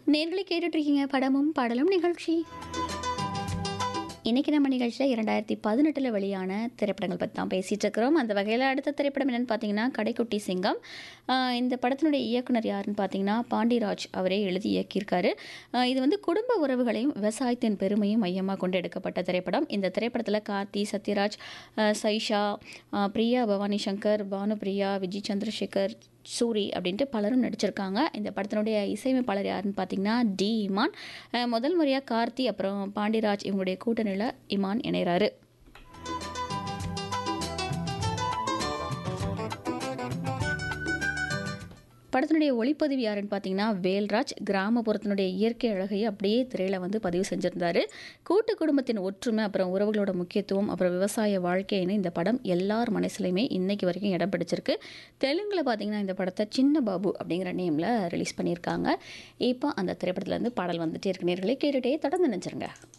நேர்களை கேட்டுட்டு இருக்கீங்க படமும் பாடலும் நிகழ்ச்சி இன்னைக்கு நம்ம நிகழ்ச்சியில் இரண்டாயிரத்தி பதினெட்டில் வெளியான திரைப்படங்கள் பற்றி தான் பேசிகிட்டு இருக்கிறோம் அந்த வகையில் அடுத்த திரைப்படம் என்னென்னு பார்த்தீங்கன்னா கடைக்குட்டி சிங்கம் ஆஹ் இந்த படத்தினுடைய இயக்குனர் யாருன்னு பார்த்தீங்கன்னா பாண்டிராஜ் அவரே எழுதி இயக்கியிருக்காரு ஆஹ் இது வந்து குடும்ப உறவுகளையும் விவசாயத்தின் பெருமையும் மையமாக கொண்டு எடுக்கப்பட்ட திரைப்படம் இந்த திரைப்படத்தில் கார்த்தி சத்யராஜ் ஆஹ் சைஷா ஆஹ் பிரியா பவானி சங்கர் பானுபிரியா விஜய் சந்திரசேகர் சூரி அப்படின்ட்டு பலரும் நடிச்சிருக்காங்க இந்த படத்தினுடைய இசையமைப்பாளர் யாருன்னு பார்த்தீங்கன்னா டி இமான் அஹ் முதல் முறையாக கார்த்தி அப்புறம் பாண்டிராஜ் இவங்களுடைய கூட்டணியில் இமான் இணைகிறாரு படத்தினுடைய ஒளிப்பதிவு யாருன்னு பார்த்தீங்கன்னா வேல்ராஜ் கிராமப்புறத்தினுடைய இயற்கை அழகையை அப்படியே திரையில் வந்து பதிவு செஞ்சுருந்தாரு கூட்டு குடும்பத்தின் ஒற்றுமை அப்புறம் உறவுகளோட முக்கியத்துவம் அப்புறம் விவசாய வாழ்க்கைன்னு இந்த படம் எல்லார் மனசுலையுமே இன்னைக்கு வரைக்கும் இடம் பிடிச்சிருக்கு தெலுங்கில் பார்த்தீங்கன்னா இந்த படத்தை சின்ன பாபு அப்படிங்கிற நேமில் ரிலீஸ் பண்ணியிருக்காங்க இப்போ அந்த திரைப்படத்துலேருந்து பாடல் வந்துட்டே இருக்கு நேர்களே கேட்டுகிட்டே தொடர்ந்து நினச்சிருங்க